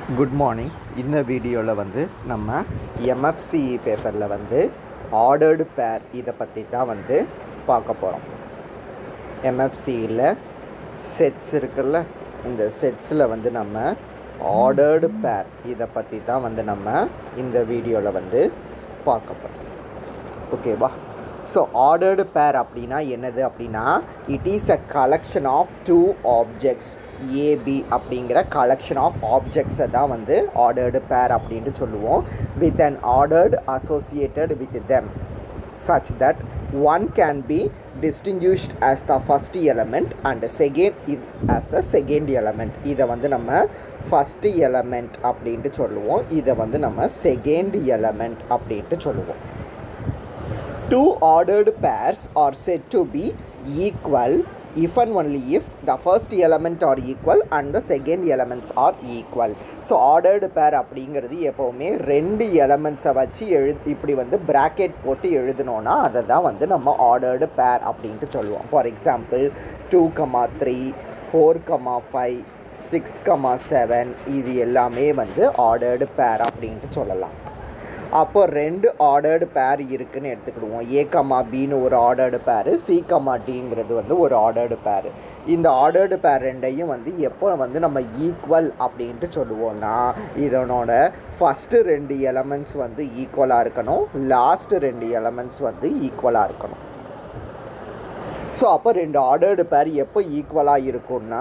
good morning இந்த வீடியோவில் வந்து நம்ம எம்எஃப்சிஇ பேப்பரில் வந்து ஆர்டர்டு பேர் இதை பற்றி தான் வந்து பார்க்க போகிறோம் எம்எஃப்சியில் செட்ஸ் இருக்குல்ல இந்த செட்ஸில் வந்து நம்ம ஆர்டர்டு பேர் இதை பற்றி தான் வந்து நம்ம இந்த வீடியோவில் வந்து பார்க்க போகிறோம் ஓகேவா ஸோ ஆர்டர்டு பேர் அப்படின்னா என்னது அப்படின்னா it is a collection of two objects A B அப்படிங்கிற கலெக்ஷன் ஆஃப் ஆப்ஜெக்ட்ஸை தான் வந்து ஆர்டர்டு பேர் அப்படின்ட்டு சொல்லுவோம் with an ordered associated with them such that one can be distinguished as the first element and second is as the second element இதை வந்து நம்ம first element அப்படின்ட்டு சொல்லுவோம் இதை வந்து நம்ம second element அப்படின்ட்டு சொல்லுவோம் two ordered pairs are said to be equal if and only if the first element are equal and the second elements are equal so ordered pair அப்படிங்கிறது எப்போவுமே ரெண்டு எலமெண்ட்ஸை வச்சு எழு இப்படி வந்து ப்ராக்கெட் போட்டு எழுதணும்னா அதை தான் வந்து நம்ம ஆர்டர்டு பேர் அப்படின்ட்டு சொல்லுவோம் for example two comma three four comma five six comma seven இது எல்லாமே வந்து ஆர்டர்டு பேர் அப்படின்ட்டு சொல்லலாம் அப்போ ரெண்டு ஆர்டர்டு பேர் இருக்குன்னு எடுத்துக்கிடுவோம் ஏ கமா பின்னு ஒரு ஆர்டர்டு பேர் சி கமா டிங்கிறது வந்து ஒரு ஆர்டர்டு பேர் இந்த ஆர்டர்டு பேர் ரெண்டையும் வந்து எப்போ வந்து நம்ம ஈக்குவல் அப்படின்ட்டு சொல்லுவோம்னா இதனோட ஃபஸ்ட்டு ரெண்டு எலமெண்ட்ஸ் வந்து ஈக்குவலாக இருக்கணும் லாஸ்ட்டு ரெண்டு எலமெண்ட்ஸ் வந்து ஈக்குவலாக இருக்கணும் ஸோ அப்போ ரெண்டு ஆர்டர்டு பேர் எப்போ ஈக்குவலாக இருக்கும்னா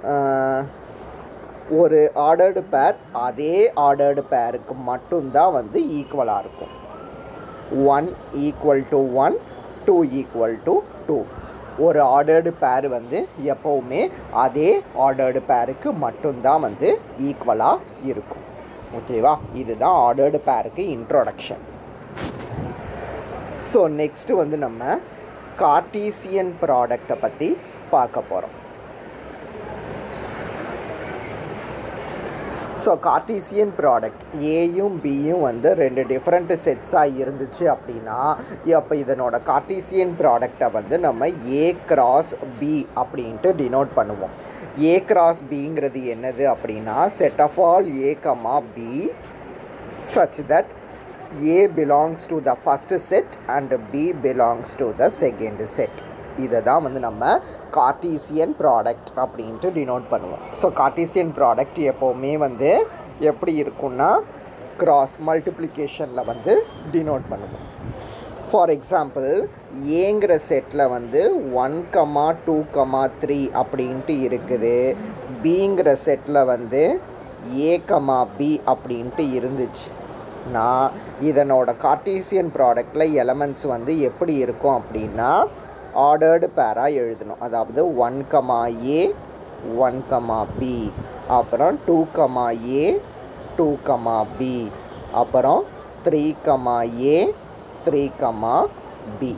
ஒரு ஆர்டர்டு பேர் அதே ஆர்டர்டு பேருக்கு மட்டும்தான் வந்து ஈக்குவலாக இருக்கும் one equal to one two equal to two ஒரு ஆர்டர்டு பேர் வந்து எப்போவுமே அதே ஆர்டர்டு பேருக்கு மட்டும்தான் வந்து ஈக்குவலாக இருக்கும் ஓகேவா இதுதான் ஆர்டர்டு பேருக்கு இன்ட்ரோடக்ஷன் ஸோ நெக்ஸ்ட்டு வந்து நம்ம கார்டீசியன் ப்ராடக்டை பற்றி பார்க்க போகிறோம் ஸோ கார்டீசியன் ப்ராடக்ட் ஏயும் பியும் வந்து ரெண்டு டிஃப்ரெண்ட் செட்ஸாக இருந்துச்சு அப்படின்னா அப்போ இதனோட கார்டீசியன் ப்ராடக்டை வந்து நம்ம ஏ கிராஸ் பி அப்படின்ட்டு டினோட் பண்ணுவோம் ஏ கிராஸ் பிங்கிறது என்னது அப்படின்னா set of all A comma B such that A belongs to the first set and B belongs to the second set இதை தான் வந்து நம்ம கார்டீசியன் ப்ராடக்ட் அப்படின்ட்டு டினோட் பண்ணுவோம் ஸோ கார்டீசியன் ப்ராடக்ட் எப்போவுமே வந்து எப்படி இருக்கும்னா கிராஸ் மல்டிப்ளிகேஷனில் வந்து டினோட் பண்ணுவோம் ஃபார் எக்ஸாம்பிள் ஏங்கிற செட்டில் வந்து one comma two comma three அப்படின்ட்டு இருக்குது பிங்கிற செட்டில் வந்து ஏ கமா பி அப்படின்ட்டு இருந்துச்சு நான் இதனோட கார்டீசியன் ப்ராடக்டில் எலமெண்ட்ஸ் வந்து எப்படி இருக்கும் அப்படின்னா ஆர்டர்டு பேராக எழுதணும் அதாவது one comma A one comma B அப்புறம் two comma A two comma B அப்புறம் three comma A three comma B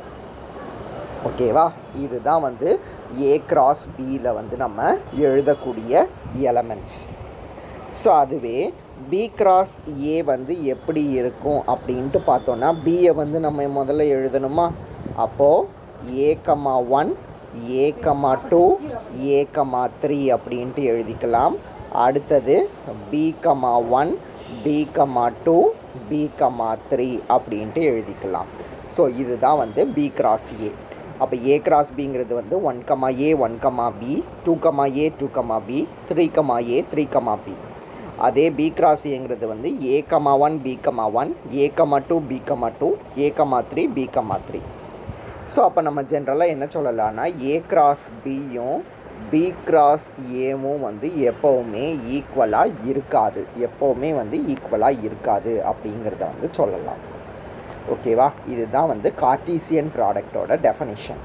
ஓகேவா இதுதான் வந்து ஏ கிராஸ் பியில் வந்து நம்ம எழுதக்கூடிய எலமெண்ட்ஸ் ஸோ அதுவே பி கிராஸ் ஏ வந்து எப்படி இருக்கும் அப்படின்ட்டு பார்த்தோன்னா பியை வந்து நம்ம முதல்ல எழுதணுமா அப்போது A comma one A comma two A comma three அப்படின்ட்டு எழுதிக்கலாம் அடுத்தது B comma one B comma two B comma three அப்படின்ட்டு எழுதிக்கலாம் ஸோ இதுதான் வந்து பி கிராஸ் ஏ அப்போ ஏ கிராஸ் பிங்கிறது வந்து one comma A one comma B two comma A two comma B three comma A three comma B அதே B cross ஏங்கிறது வந்து A comma one B comma one A comma two B comma two A comma three B comma three so அப்போ நம்ம ஜென்ரலாக என்ன சொல்லலாம்னா A cross பியும் B cross ஏவும் வந்து எப்போவுமே ஈக்குவலாக இருக்காது எப்போவுமே வந்து ஈக்குவலாக இருக்காது அப்படிங்கிறத வந்து சொல்லலாம் ஓகேவா இதுதான் வந்து கார்டீசியன் ப்ராடக்டோட டெஃபனிஷன்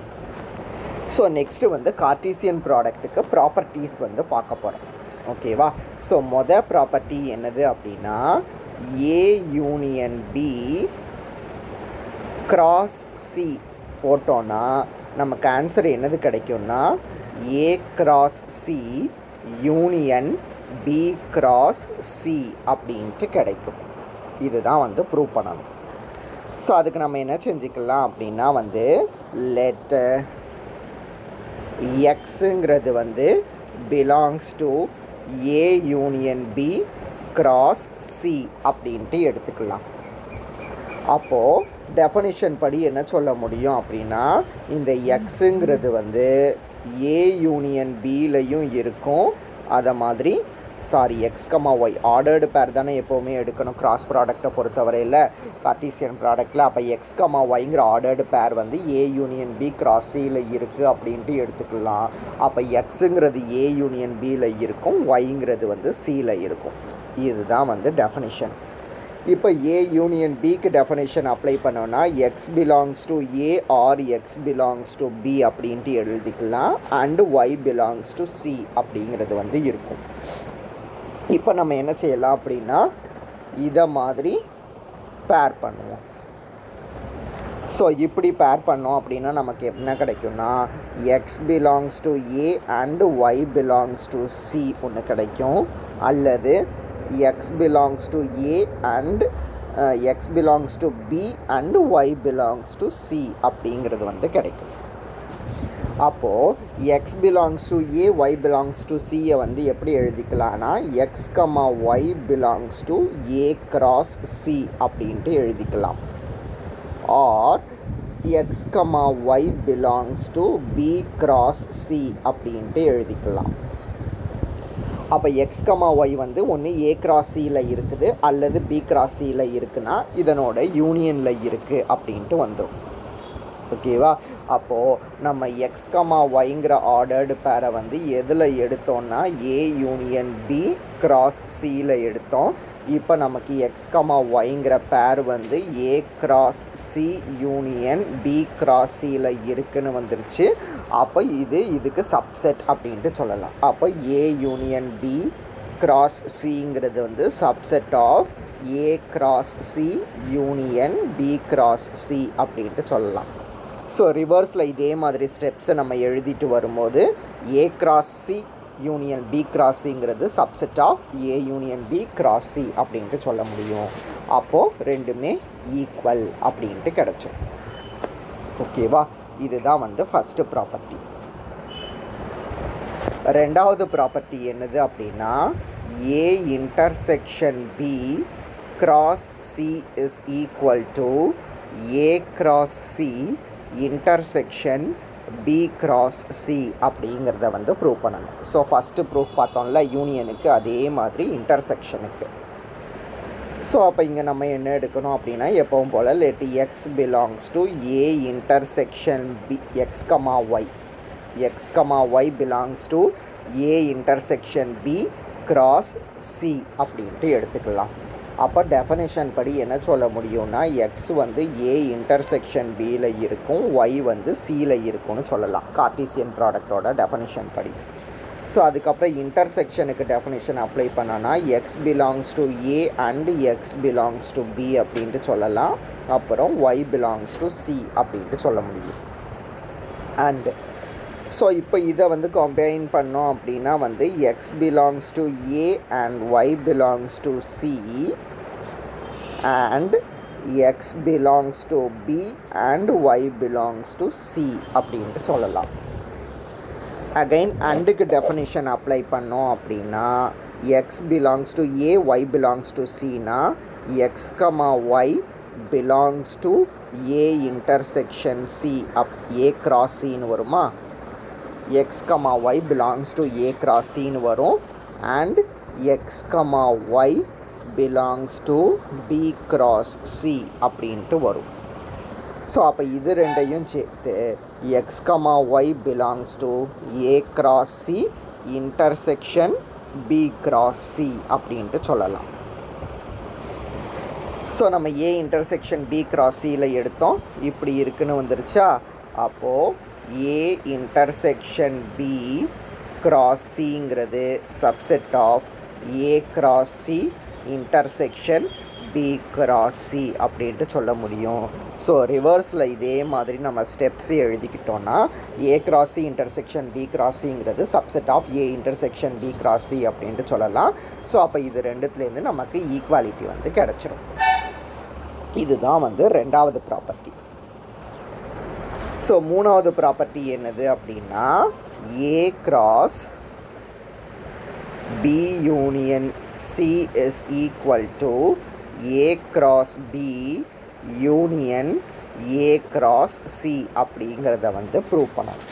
ஸோ நெக்ஸ்ட்டு வந்து கார்டீசியன் ப்ராடக்ட்டுக்கு ப்ராப்பர்ட்டிஸ் வந்து பார்க்க போகிறோம் ஓகேவா ஸோ மொதல் ப்ராப்பர்ட்டி என்னது அப்படின்னா A union B cross C போட்டோன்னா நமக்கு ஆன்சர் என்னது கிடைக்கும்னா A cross C union B cross C அப்படின்ட்டு கிடைக்கும் இதுதான் வந்து ப்ரூவ் பண்ணணும் ஸோ அதுக்கு நம்ம என்ன செஞ்சுக்கலாம் அப்படின்னா வந்து லெட் எக்ஸுங்கிறது வந்து belongs to A union B cross C அப்படின்ட்டு எடுத்துக்கலாம் அப்போது டெஃபனிஷன் படி என்ன சொல்ல முடியும் அப்படின்னா இந்த எக்ஸுங்கிறது வந்து ஏ யூனியன் பிலையும் இருக்கும் அதை மாதிரி sorry x comma y ordered pair தானே எப்போவுமே எடுக்கணும் கிராஸ் ப்ராடக்ட்டை பொறுத்தவரையில் கார்டீசியன் ப்ராடக்ட்டில் அப்போ எக்ஸ் கமா ஒய்ங்கிற ஆர்டர்டு பேர் வந்து ஏ யூனியன் பி கிராஸ் சியில் இருக்குது அப்படின்ட்டு எடுத்துக்கலாம் அப்போ எக்ஸுங்கிறது ஏ யூனியன் பியில் இருக்கும் ஒய்ங்கிறது வந்து சியில் இருக்கும் இதுதான் வந்து டெஃபனிஷன் இப்போ ஏ யூனியன் பிக்கு டெஃபனேஷன் அப்ளை பண்ணோன்னா x belongs to A or x belongs to B அப்படின்ட்டு எழுதிக்கலாம் and y belongs to C அப்படிங்கிறது வந்து இருக்கும் இப்போ நம்ம என்ன செய்யலாம் அப்படின்னா இதை மாதிரி பேர் பண்ணுவோம் ஸோ இப்படி பேர் பண்ணோம் அப்படின்னா நமக்கு என்ன கிடைக்கும்னா x belongs to A and y belongs to C ஒன்று கிடைக்கும் அல்லது x belongs to A and x belongs to B and y belongs to C அப்படிங்கிறது வந்து கிடைக்கும் அப்போது x belongs to A y belongs to சியை வந்து எப்படி எழுதிக்கலாம்னா x comma y belongs to A cross C அப்படின்ட்டு எழுதிக்கலாம் or x comma y belongs to B cross C அப்படின்ட்டு எழுதிக்கலாம் அப்போ எக்ஸ் கமா ஒய் வந்து ஒன்று ஏ கிராஸ் சியில் இருக்குது அல்லது பி கிராஸ் சியில் இருக்குன்னா இதனோட யூனியனில் இருக்குது அப்படின்ட்டு வந்துடும் ஓகேவா அப்போது நம்ம எக்ஸ் கமா ஒய்ங்கிற ஆர்டர்டு பேரை வந்து எதில் எடுத்தோம்னா ஏ யூனியன் பி கிராஸ் சியில் எடுத்தோம் இப்போ நமக்கு எக்ஸ் கமா ஒய்ங்கிற பேர் வந்து A cross C union B cross சியில் இருக்குன்னு வந்துருச்சு அப்போ இது இதுக்கு சப்செட் அப்படின்ட்டு சொல்லலாம் அப்போ ஏ யூனியன் பி கிராஸ் சிங்கிறது வந்து subset of A cross C union B cross C அப்படின்ட்டு சொல்லலாம் ஸோ ரிவர்ஸில் இதே மாதிரி ஸ்டெப்ஸை நம்ம எழுதிட்டு வரும்போது A cross C union B கிராஸிங்கிறது subset of A union B cross C அப்படின்ட்டு சொல்ல முடியும் அப்போது ரெண்டுமே ஈக்குவல் அப்படின்ட்டு கிடச்சோம் ஓகேவா இதுதான் வந்து ஃபஸ்ட்டு ப்ராப்பர்ட்டி ரெண்டாவது ப்ராப்பர்ட்டி என்னது அப்படின்னா A intersection B cross C is equal to A cross C intersection B cross C அப்படிங்கிறத வந்து ப்ரூவ் பண்ணணும் ஸோ ஃபஸ்ட்டு ப்ரூஃப் பார்த்தோம்ல யூனியனுக்கு அதே மாதிரி இன்டர்செக்ஷனுக்கு ஸோ அப்போ இங்கே நம்ம என்ன எடுக்கணும் அப்படின்னா எப்பவும் போல் let x belongs to A intersection B x comma y x comma y belongs to A intersection B cross C அப்படின்ட்டு எடுத்துக்கலாம் அப்போ டெஃபனேஷன் படி என்ன சொல்ல முடியும்னா எக்ஸ் வந்து ஏ இன்டர்செக்ஷன் பியில் இருக்கும் ஒய் வந்து சியில் இருக்கும்னு சொல்லலாம் கார்டீசியன் ப்ராடக்டோட டெஃபனேஷன் படி ஸோ அதுக்கப்புறம் இன்டர்செக்ஷனுக்கு டெஃபனேஷன் அப்ளை பண்ணோன்னா x belongs to A and x belongs to B அப்படின்ட்டு சொல்லலாம் அப்புறம் ஒய் பிலாங்ஸ் டு சி அப்படின்ட்டு சொல்ல முடியும் அண்டு ஸோ இப்போ இதை வந்து கம்பைன் பண்ணோம் அப்படின்னா வந்து x belongs to A and y belongs to C and x belongs to B and y belongs to C அப்படின்ட்டு சொல்லலாம் அகைன் அண்டுக்கு டெஃபனிஷன் அப்ளை பண்ணோம் அப்படின்னா x belongs to A y belongs to சினா x comma y belongs to A intersection C அப் A cross சின்னு வருமா x comma y belongs to A cross சின்னு வரும் and x comma y belongs to B cross C அப்படின்ட்டு வரும் so அப்போ இது ரெண்டையும் சேர்த்து x comma y belongs to A cross C intersection B cross C அப்படின்ட்டு சொல்லலாம் ஸோ நம்ம ஏ இன்டர்செக்ஷன் பி கிராஸ் சியில் எடுத்தோம் இப்படி இருக்குன்னு வந்துருச்சா அப்போது ஏ இன்டர்செக்ஷன் பி கிராஸ் சிங்கிறது subset of A cross C intersection B cross C அப்படின்ட்டு சொல்ல முடியும் ஸோ ரிவர்ஸில் இதே மாதிரி நம்ம ஸ்டெப்ஸ் எழுதிக்கிட்டோன்னா A cross C intersection B cross சிங்கிறது subset of A intersection B cross C அப்படின்ட்டு சொல்லலாம் ஸோ அப்போ இது ரெண்டுத்துலேருந்து நமக்கு ஈக்குவாலிட்டி வந்து கிடச்சிரும் இதுதான் வந்து ரெண்டாவது ப்ராப்பர்ட்டி ஸோ மூணாவது ப்ராப்பர்ட்டி என்னது அப்படின்னா A cross B union C is equal to A cross B union A cross C அப்படிங்கிறத வந்து ப்ரூவ் பண்ணணும்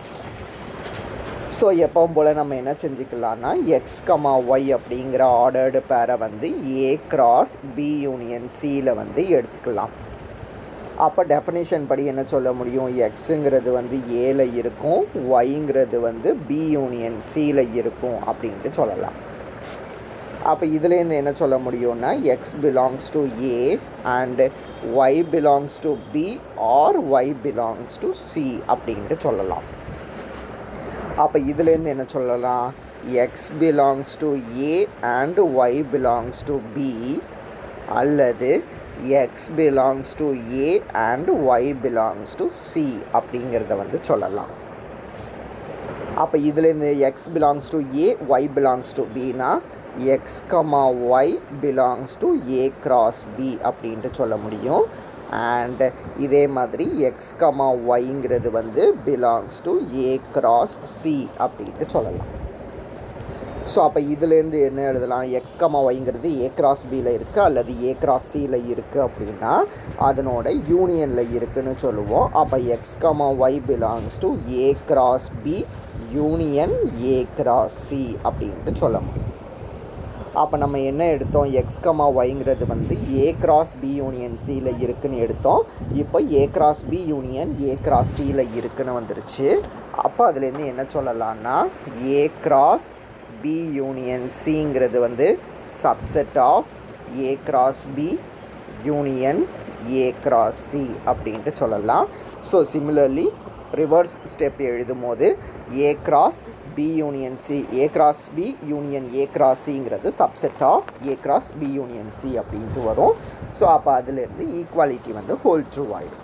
ஸோ எப்பவும் போல் நம்ம என்ன செஞ்சுக்கலாம்னா எக்ஸ் கமா ஒய் அப்படிங்கிற ஆர்டர்டு பேரை வந்து ஏ கிராஸ் பி யூனியன் சியில் வந்து எடுத்துக்கலாம் அப்போ டெஃபினேஷன் படி என்ன சொல்ல முடியும் எக்ஸுங்கிறது வந்து ஏல இருக்கும் ஒய்ங்கிறது வந்து பி யூனியன் சியில் இருக்கும் அப்படின்ட்டு சொல்லலாம் அப்போ இதுலேருந்து என்ன சொல்ல முடியும்னா x belongs to A and y belongs to B or y belongs to C அப்படின்ட்டு சொல்லலாம் அப்போ இதுலேருந்து என்ன சொல்லலாம் x belongs to A and y belongs to B அல்லது x belongs to A and y belongs to C அப்படிங்கிறத வந்து சொல்லலாம் அப்போ இதுலேருந்து x belongs to A y belongs to பினா x comma y belongs to A cross B அப்படின்ட்டு சொல்ல முடியும் அண்ட் இதே மாதிரி எக்ஸ் கமா ஒய்ங்கிறது வந்து belongs to A cross C அப்படின்ட்டு சொல்லலாம் ஸோ அப்போ இதுலேருந்து என்ன எழுதலாம் எக்ஸ் கமா ஒய்ங்கிறது ஏ கிராஸ் பியில் இருக்குது அல்லது ஏ கிராஸ் சியில் இருக்குது அப்படின்னா அதனோட யூனியனில் இருக்குன்னு சொல்லுவோம் அப்போ x comma y belongs to A cross B union A cross C அப்படின்ட்டு சொல்ல முடியும் அப்போ நம்ம என்ன எடுத்தோம் எக்ஸ் கமா ஒய்ங்கிறது வந்து ஏ கிராஸ் பி யூனியன் சியில் இருக்குன்னு எடுத்தோம் இப்போ A cross B union A cross சியில் இருக்குன்னு வந்துருச்சு அப்போ அதுலேருந்து என்ன சொல்லலாம்னா ஏ கிராஸ் பி யூனியன் சிங்கிறது வந்து subset of A cross B union A cross C அப்படின்ட்டு சொல்லலாம் ஸோ சிமிலர்லி ரிவர்ஸ் ஸ்டெப் எழுதும் போது A cross B union C A cross B union A cross சிங்கிறது subset of A cross B union C அப்படின்ட்டு வரும் so அப்போ அதுலேருந்து equality வந்து ஹோல் ட்ரூ ஆயிடும்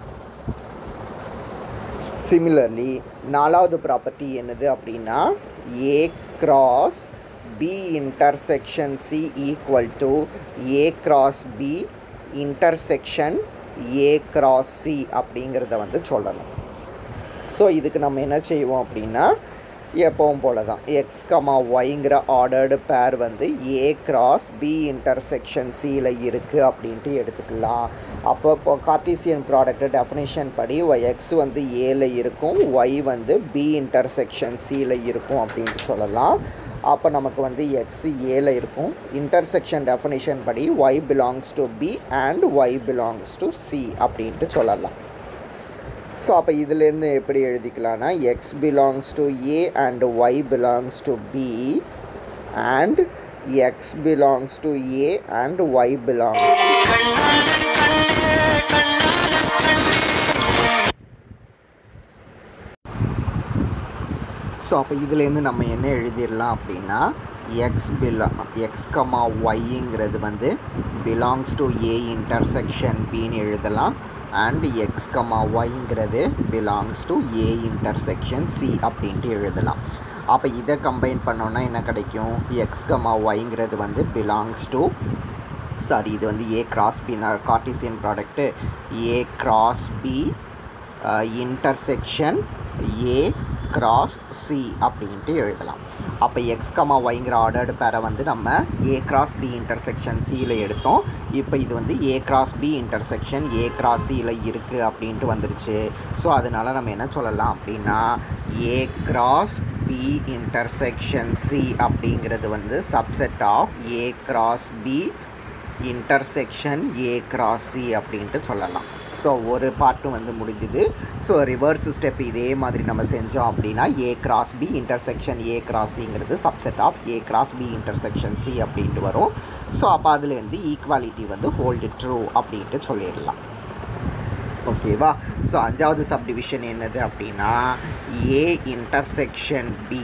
சிமிலர்லி நாலாவது ப்ராப்பர்ட்டி என்னது அப்படின்னா A cross B intersection C equal to A cross B intersection A cross C அப்படிங்கிறத வந்து சொல்லணும் ஸோ இதுக்கு நம்ம என்ன செய்வோம் அப்படின்னா எப்பவும் போல தான் எக்ஸ் கமா ஒய்ங்கிற ஆர்டர்டு பேர் வந்து ஏ கிராஸ் பி இன்டர்செக்ஷன் சியில் இருக்குது அப்படின்ட்டு எடுத்துக்கலாம் அப்போ இப்போ கார்டீசியன் ப்ராடக்ட் டெஃபினேஷன் படி எக்ஸ் வந்து ஏல இருக்கும் ஒய் வந்து பி இன்டர்செக்ஷன் சியில் இருக்கும் அப்படின்ட்டு சொல்லலாம் அப்போ நமக்கு வந்து எக்ஸ் ஏல இருக்கும் இன்டர்செக்ஷன் டெஃபினேஷன் படி y belongs to B and y belongs to C அப்படின்ட்டு சொல்லலாம் ஸோ அப்போ இதுலேருந்து எப்படி எழுதிக்கலாம்னா x belongs to A and y belongs to B and x belongs to A and y belongs so அப்போ இதுலேருந்து நம்ம என்ன எழுதிடலாம் அப்படின்னா எக்ஸ் பிலா எக்ஸ் கமா ஒய்ங்கிறது வந்து பிலாங்ஸ் டு ஏ இன்டர்செக்ஷன் பின்னு எழுதலாம் அண்ட் எக்ஸ் கமா ஒய்ங்கிறது belongs to A intersection C அப்படின்ட்டு எழுதலாம் அப்போ இதை கம்பைன் பண்ணோன்னா என்ன கிடைக்கும் எக்ஸ் கமா ஒய்ங்கிறது வந்து பிலாங்ஸ் டு சாரி இது வந்து A cross B Cartesian product A cross B intersection A cross C அப்படின்ட்டு எழுதலாம் அப்போ எக்ஸ் கமா ஒய்ங்கிற ஆர்டர்டு பேரை வந்து நம்ம ஏ கிராஸ் பி இன்டர்செக்ஷன் சியில் எடுத்தோம் இப்போ இது வந்து A cross B intersection A cross சியில் இருக்குது அப்படின்ட்டு வந்துருச்சு ஸோ அதனால் நம்ம என்ன சொல்லலாம் அப்படின்னா A cross B intersection C அப்படிங்கிறது வந்து subset of A cross B intersection A cross C அப்படின்ட்டு சொல்லலாம் ஸோ ஒரு பாட்டும் வந்து முடிஞ்சுது ஸோ ரிவர்ஸ் ஸ்டெப் இதே மாதிரி நம்ம செஞ்சோம் அப்படின்னா A cross B intersection A cross சிங்கிறது subset of A cross B intersection C அப்படின்ட்டு வரும் ஸோ அப்போ அதுலேருந்து ஈக்குவாலிட்டி வந்து ஹோல்டு ட்ரூ அப்படின்ட்டு சொல்லிடலாம் ஓகேவா ஸோ அஞ்சாவது சப்டிவிஷன் என்னது அப்படின்னா A intersection B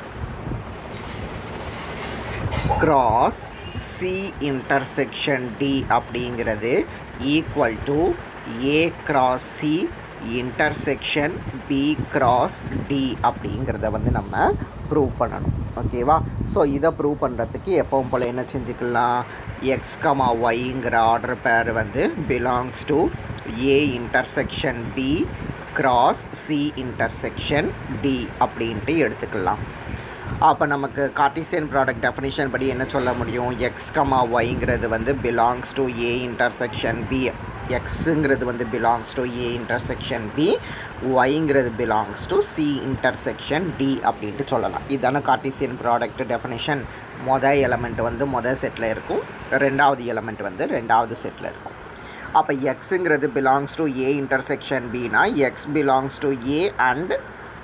cross C intersection D அப்படிங்கிறது equal to A cross C intersection B cross D அப்படிங்கிறத வந்து நம்ம ப்ரூவ் பண்ணணும் ஓகேவா ஸோ இதை ப்ரூவ் பண்ணுறதுக்கு எப்பவும் போல் என்ன செஞ்சுக்கலாம் எக்ஸ் கமா ஒய்ங்கிற ஆர்டர் பேர் வந்து belongs to A intersection B cross C intersection D அப்படின்ட்டு எடுத்துக்கலாம் அப்போ நமக்கு கார்டீசியன் ப்ராடக்ட் டெஃபினிஷன் படி என்ன சொல்ல முடியும் எக்ஸ் கமா ஒய்ங்கிறது வந்து belongs to A intersection B எக்ஸுங்கிறது வந்து belongs to A intersection B ஒய்ங்கிறது belongs to C intersection D அப்படின்ட்டு சொல்லலாம் இதுதானே கார்டீசியன் ப்ராடக்ட் டெஃபினிஷன் மொதல் எலமெண்ட் வந்து மொதல் செட்டில் இருக்கும் ரெண்டாவது எலமெண்ட் வந்து ரெண்டாவது செட்டில் இருக்கும் அப்போ எக்ஸுங்கிறது பிலாங்ஸ் டு ஏ இன்டர்செக்ஷன் பினா x belongs to A and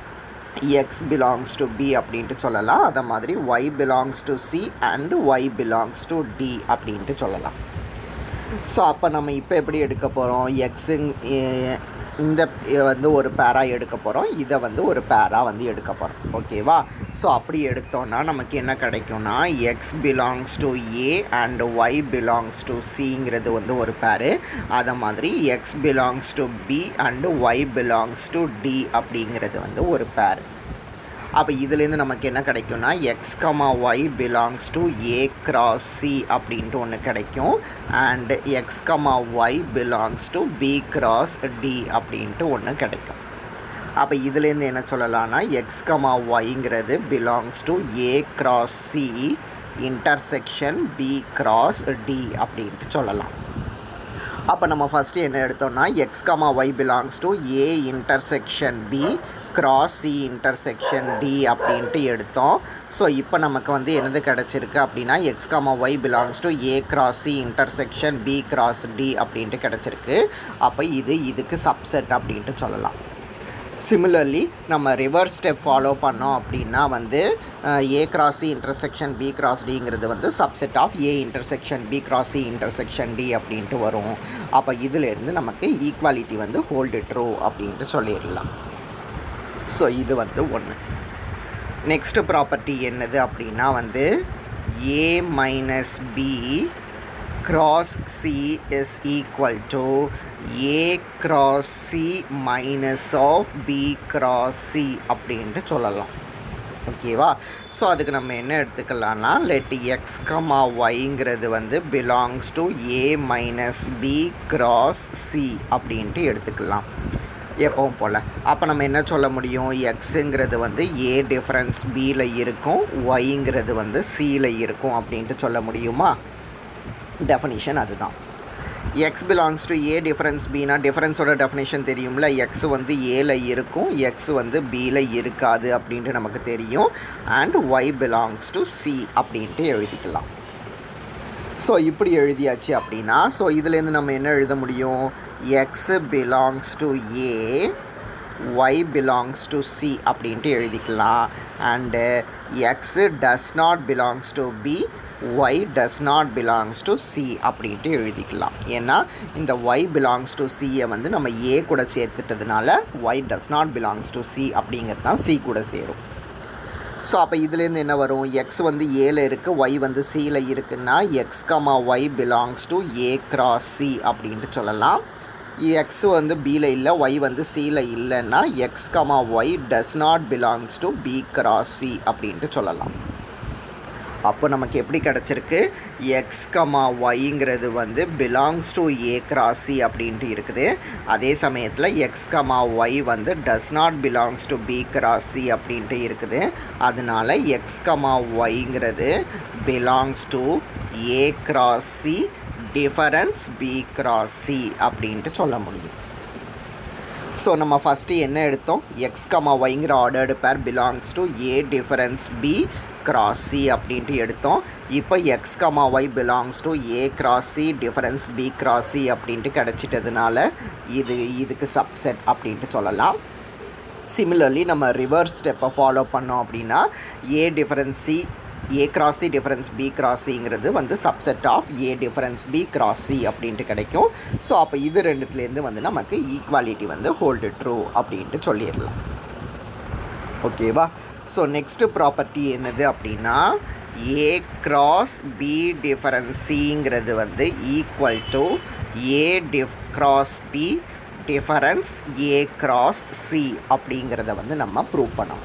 x belongs to B அப்படின்ட்டு சொல்லலாம் அதை மாதிரி y belongs to C and y belongs to D அப்படின்ட்டு சொல்லலாம் ஸோ அப்போ நம்ம இப்போ எப்படி எடுக்க போகிறோம் எக்ஸுங் இந்த வந்து ஒரு பேரா எடுக்க போகிறோம் இதை வந்து ஒரு பேரா வந்து எடுக்க போகிறோம் ஓகேவா ஸோ அப்படி எடுத்தோன்னா நமக்கு என்ன கிடைக்கும்னா x belongs to A and y belongs to சிங்கிறது வந்து ஒரு பேரு அதை மாதிரி x belongs to B and y belongs to D அப்படிங்கிறது வந்து ஒரு பேர் அப்போ இதுலேருந்து நமக்கு என்ன கிடைக்கும்னா x comma y belongs to A cross C அப்படின்ட்டு ஒன்று கிடைக்கும் and x comma y belongs to B cross D அப்படின்ட்டு ஒன்று கிடைக்கும் அப்போ இதுலேருந்து என்ன சொல்லலாம்னா எக்ஸ் கமா ஒய்ங்கிறது belongs to A cross C intersection B cross D அப்படின்ட்டு சொல்லலாம் அப்போ நம்ம ஃபஸ்ட்டு என்ன எடுத்தோம்னா x comma y belongs to A intersection B cross C intersection D அப்படின்ட்டு எடுத்தோம் ஸோ இப்போ நமக்கு வந்து என்னது கிடச்சிருக்கு அப்படின்னா x comma y belongs to A cross C intersection B cross D அப்படின்ட்டு கிடச்சிருக்கு அப்போ இது இதுக்கு சப்செட் அப்படின்ட்டு சொல்லலாம் சிமிலர்லி நம்ம ரிவர்ஸ் ஸ்டெப் ஃபாலோ பண்ணோம் அப்படின்னா வந்து A cross C intersection B cross டிங்கிறது வந்து subset of A intersection B cross C intersection D அப்படின்ட்டு வரும் அப்போ இதிலேருந்து நமக்கு ஈக்குவாலிட்டி வந்து ஹோல்டு ட்ரூ அப்படின்ட்டு சொல்லிடலாம் ஸோ இது வந்து ஒன்று நெக்ஸ்ட்டு ப்ராப்பர்ட்டி என்னது அப்படின்னா வந்து A minus B cross C is equal to A cross C minus of B cross C அப்படின்ட்டு சொல்லலாம் ஓகேவா ஸோ அதுக்கு நம்ம என்ன எடுத்துக்கலாம்னா லெட் எக்ஸ் கமா ஒய்ங்கிறது வந்து belongs to A minus B cross C அப்படின்ட்டு எடுத்துக்கலாம் எப்பவும் போல் அப்போ நம்ம என்ன சொல்ல முடியும் எக்ஸுங்கிறது வந்து ஏ டிஃப்ரென்ஸ் பியில் இருக்கும் ஒய்ங்கிறது வந்து சியில் இருக்கும் அப்படின்ட்டு சொல்ல முடியுமா டெஃபனிஷன் அதுதான் x belongs to A difference பினா டிஃபரன்ஸோட டெஃபினேஷன் தெரியும்ல எக்ஸ் வந்து ஏல இருக்கும் எக்ஸ் வந்து பியில் இருக்காது அப்படின்ட்டு நமக்கு தெரியும் and y belongs to C அப்படின்ட்டு எழுதிக்கலாம் ஸோ இப்படி எழுதியாச்சு அப்படின்னா ஸோ இதுலேருந்து நம்ம என்ன எழுத முடியும் x belongs to A y belongs to C அப்படின்ட்டு எழுதிக்கலாம் and x does not belongs to B y does not belongs to C அப்படின்ட்டு எழுதிக்கலாம் ஏன்னா இந்த ஒய் பிலாங்ஸ் டு சியை வந்து நம்ம ஏ கூட சேர்த்துட்டதுனால y does not belongs to C அப்படிங்கிறது தான் சி கூட சேரும் ஸோ அப்போ இதுலேருந்து என்ன வரும் எக்ஸ் வந்து ஏல இருக்குது ஒய் வந்து சியில் இருக்குன்னா x comma y belongs to A cross C அப்படின்ட்டு சொல்லலாம் எக்ஸ் வந்து பியில் இல்லை ஒய் வந்து சியில் இல்லைன்னா x comma y does not belongs to B cross C அப்படின்ட்டு சொல்லலாம் அப்போ நமக்கு எப்படி கிடச்சிருக்கு எக்ஸ் கமா ஒய்ங்கிறது வந்து பிலாங்ஸ் டு ஏ கிராசி அப்படின்ட்டு இருக்குது அதே சமயத்தில் எக்ஸ் கமா ஒய் வந்து does not belongs to B cross C அப்படின்ட்டு இருக்குது அதனால எக்ஸ் கமா ஒய்ங்கிறது belongs to A cross C difference B cross C அப்படின்ட்டு சொல்ல முடியும் ஸோ நம்ம ஃபஸ்ட்டு என்ன எடுத்தோம் எக்ஸ் கமா ஒய்ங்கிற ordered pair belongs to A difference B cross C அப்படின்ட்டு எடுத்தோம் இப்போ x comma y belongs to A cross C difference B cross C அப்படின்ட்டு கிடச்சிட்டதுனால இது இதுக்கு சப்செட் அப்படின்ட்டு சொல்லலாம் சிமிலர்லி நம்ம ரிவர்ஸ் ஸ்டெப்பை ஃபாலோ பண்ணோம் அப்படின்னா A difference C A cross C difference B cross சிங்கிறது வந்து subset of A difference B cross C அப்படின்ட்டு கிடைக்கும் ஸோ அப்போ இது ரெண்டுத்துலேருந்து வந்து நமக்கு ஈக்குவாலிட்டி வந்து ஹோல்டு ட்ரூ அப்படின்ட்டு சொல்லிடலாம் ஓகேவா ஸோ நெக்ஸ்ட்டு ப்ராப்பர்ட்டி என்னது அப்படின்னா ஏ கிராஸ் பி டிஃபரன்ஸ் சிங்கிறது வந்து equal to A diff cross B difference A cross C அப்படிங்கிறத வந்து நம்ம ப்ரூவ் பண்ணோம்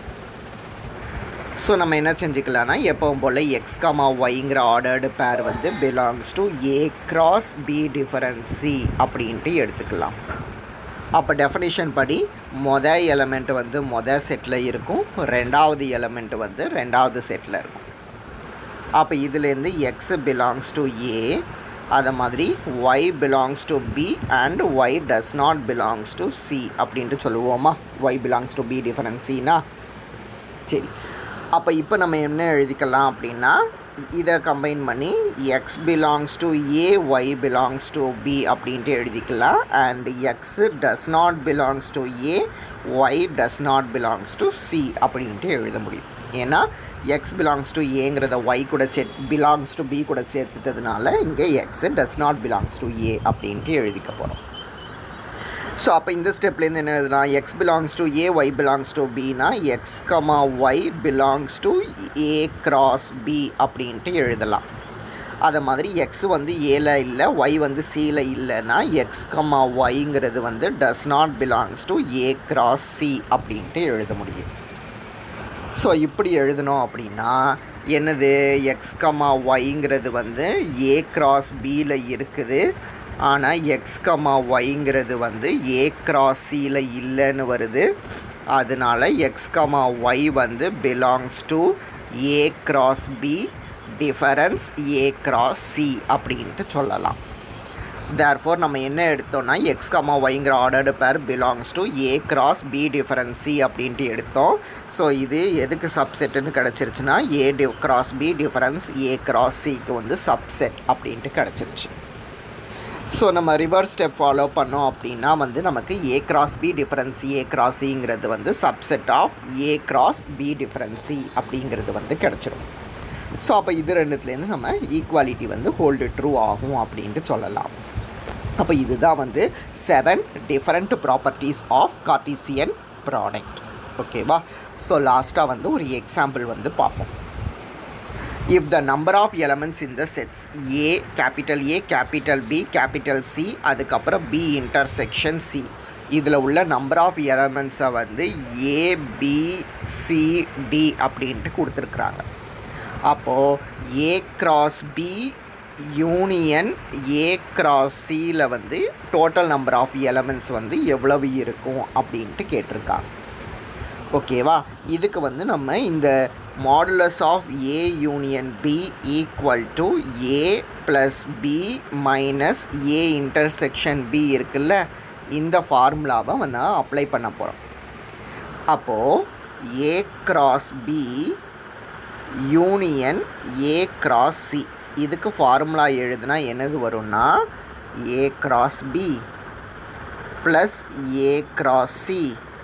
ஸோ நம்ம என்ன செஞ்சுக்கலாம்னா எப்பவும் போல் எக்ஸ் காமா ஒய்ங்கிற ஆர்டர்டு பேர் வந்து belongs to A cross B difference C அப்படின்ட்டு எடுத்துக்கலாம் அப்போ டெஃபினிஷன் படி மொதல் எலமெண்ட் வந்து மொதல் செட்டில் இருக்கும் ரெண்டாவது எலமெண்ட் வந்து ரெண்டாவது செட்டில் இருக்கும் அப்போ இதுலேருந்து எக்ஸ் பிலாங்ஸ் டு ஏ அதை மாதிரி y belongs to B and y does not belongs to C அப்படின்ட்டு சொல்லுவோமா y belongs to B difference சினா சரி அப்போ இப்போ நம்ம என்ன எழுதிக்கலாம் அப்படின்னா இதை கம்பைன் பண்ணி x belongs to A y belongs to B அப்படின்ட்டு எழுதிக்கலாம் and x does not belongs to A y does not belongs to C அப்படின்ட்டு எழுத முடியும் ஏன்னா எக்ஸ் பிலாங்ஸ் டு ஏங்கிறத ஒய் கூட சே பிலாங்ஸ் டு பி கூட சேர்த்துட்டதுனால இங்கே x does not belongs to A அப்படின்ட்டு எழுதிக்க போகிறோம் ஸோ அப்போ இந்த ஸ்டெப்லேருந்து என்ன எழுதுனா x belongs to A y belongs to பினா x comma y belongs to A cross B அப்படின்ட்டு எழுதலாம் அதை மாதிரி எக்ஸ் வந்து ஏல இல்லை ஒய் வந்து சியில் இல்லைன்னா எக்ஸ் கமா ஒய்ங்கிறது வந்து does not belongs to A cross C அப்படின்ட்டு எழுத முடியும் ஸோ இப்படி எழுதணும் அப்படின்னா என்னது எக்ஸ் கமா ஒய்ங்கிறது வந்து ஏ கிராஸ் பியில் இருக்குது ஆனால் எக்ஸ் கமா ஒய்ங்கிறது வந்து ஏ கிராஸ் சியில் இல்லைன்னு வருது அதனால எக்ஸ் கமா ஒய் வந்து belongs to A cross B difference A cross C அப்படின்ட்டு சொல்லலாம் தேர்ஃபோர் நம்ம என்ன எடுத்தோம்னா எக்ஸ் கமா ஒய்ங்கிற ordered pair belongs to A cross B difference C அப்படின்ட்டு எடுத்தோம் ஸோ இது எதுக்கு சப்செட்டுன்னு கிடச்சிருச்சுன்னா A D cross B difference A cross சிக்கு வந்து சப்செட் அப்படின்ட்டு கிடச்சிருச்சு ஸோ நம்ம ரிவர்ஸ் ஸ்டெப் ஃபாலோ பண்ணோம் அப்படின்னா வந்து நமக்கு A cross B difference A cross சிங்கிறது வந்து subset of A cross B difference C அப்படிங்கிறது வந்து கிடச்சிரும் ஸோ அப்போ இது ரெண்டுத்துலேருந்து நம்ம ஈக்குவாலிட்டி வந்து ஹோல்டு ட்ரூ ஆகும் அப்படின்ட்டு சொல்லலாம் அப்போ இதுதான் வந்து seven different properties of Cartesian product ஓகேவா ஸோ லாஸ்ட்டாக வந்து ஒரு எக்ஸாம்பிள் வந்து பார்ப்போம் if the number of elements in the sets A capital A capital B capital C அதுக்கப்புறம் பி இன்டர்செக்ஷன் சி இதில் உள்ள நம்பர் ஆஃப் எலமெண்ட்ஸை வந்து ஏ பி சி டி அப்படின்ட்டு கொடுத்துருக்குறாங்க அப்போது A cross B union A cross சியில் வந்து டோட்டல் நம்பர் ஆஃப் எலமெண்ட்ஸ் வந்து எவ்வளவு இருக்கும் அப்படின்ட்டு கேட்டிருக்காங்க ஓகேவா இதுக்கு வந்து நம்ம இந்த modulus of A union B equal to A plus B minus A intersection B இருக்குல்ல இந்த ஃபார்முலாவை வந்து அப்ளை பண்ண போகிறோம் அப்போது A cross B union A cross C இதுக்கு ஃபார்முலா எழுதுனா என்னது வரும்னா A cross B plus A cross C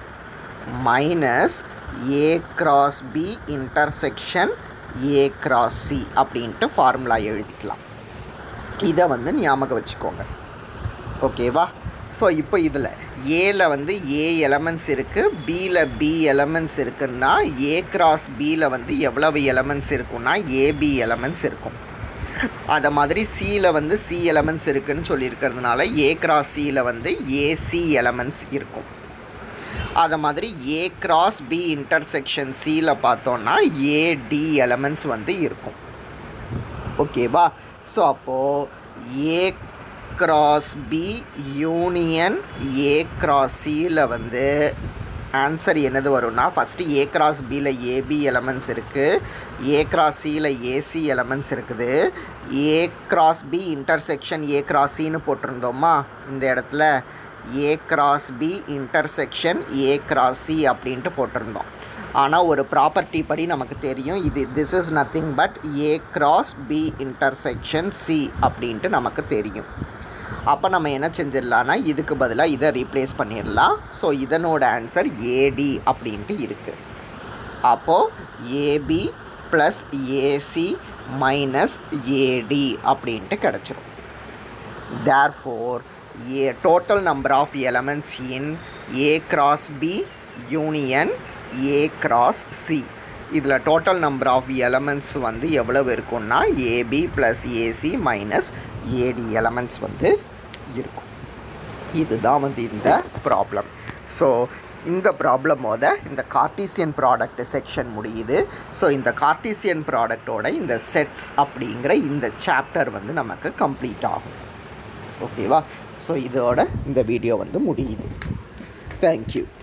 minus A cross B intersection A cross C அப்படின்ட்டு ஃபார்முலா எழுதிக்கலாம் இதை வந்து ஞாபகம் வச்சுக்கோங்க ஓகேவா ஸோ இப்போ இதில் ஏல வந்து ஏ எலமெண்ட்ஸ் இருக்குது பியில் பி எலமெண்ட்ஸ் இருக்குன்னா ஏ கிராஸ் பியில் வந்து எவ்வளவு எலமெண்ட்ஸ் இருக்குன்னா ஏபி எலமெண்ட்ஸ் இருக்கும் அதை மாதிரி சியில் வந்து சி எலமெண்ட்ஸ் இருக்குன்னு சொல்லியிருக்கிறதுனால ஏ கிராஸ் சியில் வந்து ஏசி எலமெண்ட்ஸ் இருக்கும் அதை மாதிரி ஏ கிராஸ் பி இன்டர்செக்ஷன் சியில் பார்த்தோன்னா ஏடி எலமெண்ட்ஸ் வந்து இருக்கும் ஓகேவா ஸோ அப்போது A cross B union A cross சியில் வந்து ஆன்சர் என்னது வரும்னா ஃபஸ்ட்டு ஏ கிராஸ் பியில் ஏபி எலமெண்ட்ஸ் இருக்குது ஏ கிராஸ் சியில் ஏசி எலமெண்ட்ஸ் இருக்குது A cross B intersection A cross சின்னு போட்டிருந்தோமா இந்த இடத்துல A cross B intersection A cross C அப்படின்ட்டு போட்டிருந்தோம் ஆனால் ஒரு ப்ராப்பர்ட்டி படி நமக்கு தெரியும் இது this is nothing but A cross B intersection C அப்படின்ட்டு நமக்கு தெரியும் அப்போ நம்ம என்ன செஞ்சிடலான்னா இதுக்கு பதிலாக இதை ரீப்ளேஸ் பண்ணிடலாம் ஸோ இதனோட ஆன்சர் ஏடி அப்படின்ட்டு இருக்குது அப்போது ab plus ac minus ad அப்படின்ட்டு கிடச்சிரும் therefore a total number of elements in a cross b union a cross c இதில் டோட்டல் நம்பர் ஆஃப் எலமெண்ட்ஸ் வந்து எவ்வளவு இருக்கும்னா ab plus ac minus ad elements வந்து இருக்கும் இதுதான் வந்து இந்த ப்ராப்ளம் ஸோ இந்த ப்ராப்ளமோட இந்த கார்டீசியன் ப்ராடக்ட் செக்ஷன் முடியுது ஸோ இந்த கார்டீசியன் ப்ராடக்டோட இந்த செட்ஸ் அப்படிங்கிற இந்த சாப்டர் வந்து நமக்கு கம்ப்ளீட் ஆகும் ஓகேவா ஸோ இதோட இந்த வீடியோ வந்து முடியுது தேங்க்யூ